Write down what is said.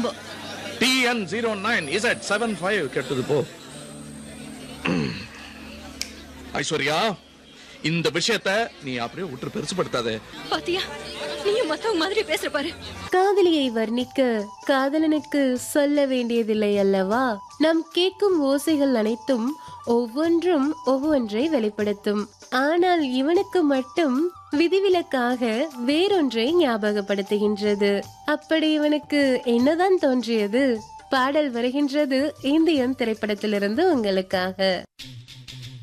number TN zero nine Z seven five கெட்டது போ ஐஸ்வர்யா இந்த விஷயத்த நீ அப்படியே விட்டு பெருசுபடுத்தாதே பாத்தியா நீயும் மத்தவங்க மாதிரி பேசுற பாரு காதலியை வர்ணிக்க காதலனுக்கு சொல்ல வேண்டியதில்லை அல்லவா நாம் கேட்கும் ஓசைகள் அனைத்தும் ஒவ்வொன்றும் ஒவ்வொன்றை வெளிப்படுத்தும் ஆனால் இவனுக்கு மட்டும் விதிவிலக்காக வேறொன்றை ஞாபகப்படுத்துகின்றது அப்படி இவனுக்கு என்னதான் தோன்றியது பாடல் வருகின்றது இந்தியன் திரைப்படத்திலிருந்து உங்களுக்காக